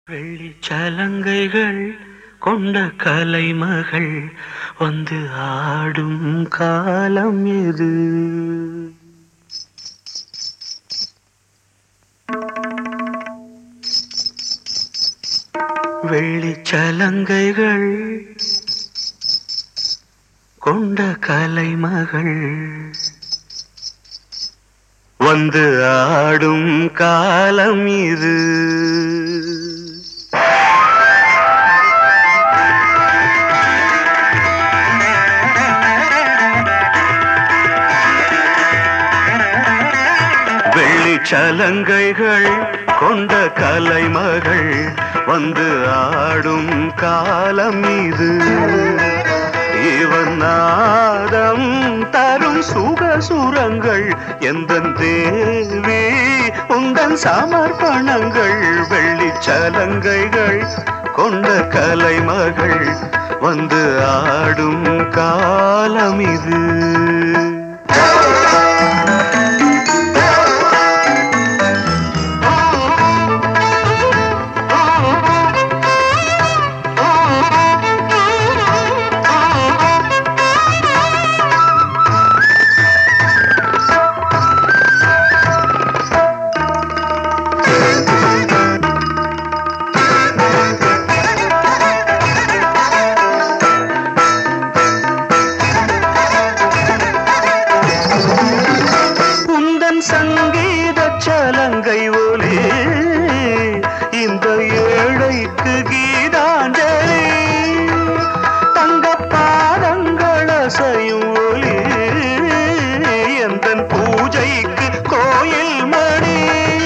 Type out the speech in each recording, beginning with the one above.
வெள்ளிச்சலங்கைகள் கொண்ட கலைமகள் வந்து ஆடும் காலம் எது வெள்ளிச்சலங்கைகள் கொண்ட கலைமகள் வந்து ஆடும் காலம் இது வெள்ளிச்சலங்கைகள் கொண்ட கலைமகள் வந்து ஆடும் காலம் இது இவன் நாதம் தரும் சுகசுரங்கள் எந்த தேவி உந்தன் சமர்ப்பணங்கள் வெள்ளிச்சலங்கைகள் கொண்ட கலைமகள் வந்து ஆடும் காலம் இது உந்தன் சங்கீத சலங்கை ஒலி இந்த ஏழைக்கு கீதாஞ்சலி தங்க பாதங்கள் அசையும் ஒலி எந்தன் பூஜைக்கு கோயில் மணி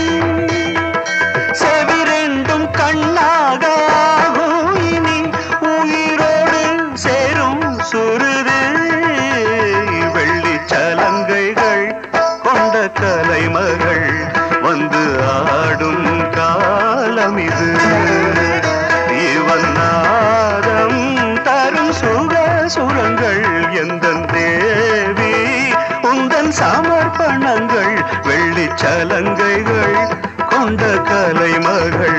செவிரெண்டும் கண்ணாக ஆகும் இனி உயிரோடு சேரும் சுருது வெள்ளி சலங்கைகள் கொண்ட கலைமகள் வந்து ஆடும் காலம் இது இவன் நாதம் தரும் சுக சுரங்கள் எந்த தேவி உந்தன் சமர்ப்பணங்கள் வெள்ளி சலங்கைகள் கொண்ட கலைமகள்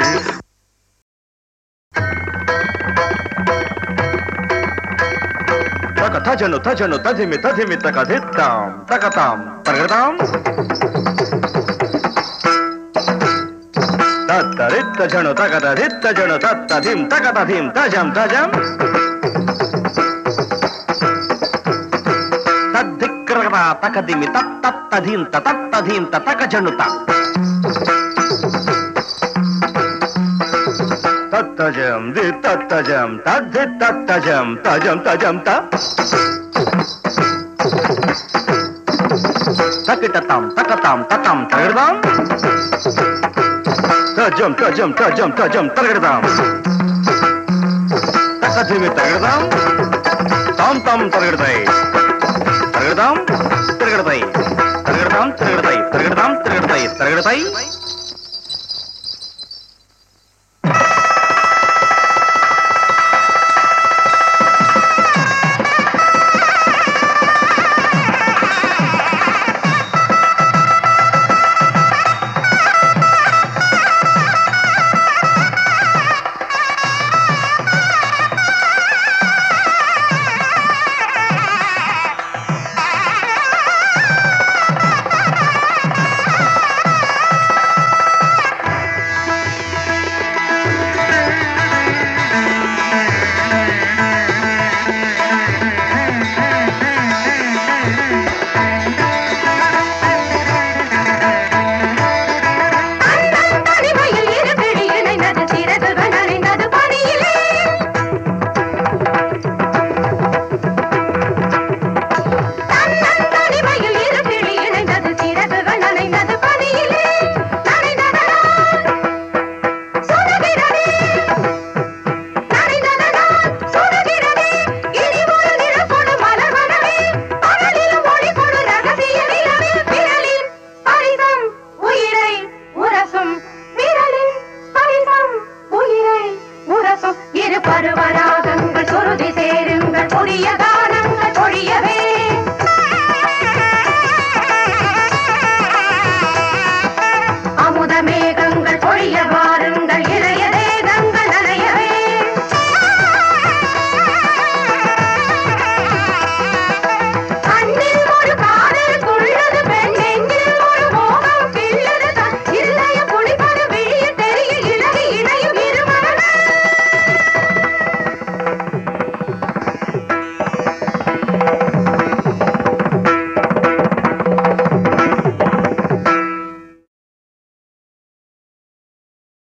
తక తజను తజను తదిమి తదిమి తక దిత్తాం తకతాం తరగతాం తత్తరిత్త జను తగద దిత్త జను తత్త ధిం తగద ధిం తజం తజం తద్దిక్రగద తకదిమి తత్తత్త ధింత తత్త ధింత తక జనుత తత్తజం ది తత్తజం తద్ధి తత్తజం తజం తజం త తకిటతాం తకతాం తతాం తగడదాం తజం తజం తజం తజం తగడదాం తకధిమి తగడదాం తాం తాం తరగడతాయి తరగడదాం తిరగడతాయి తరగడదాం తిరగడతాయి తరగడదాం తిరగడతాయి తరగడతాయి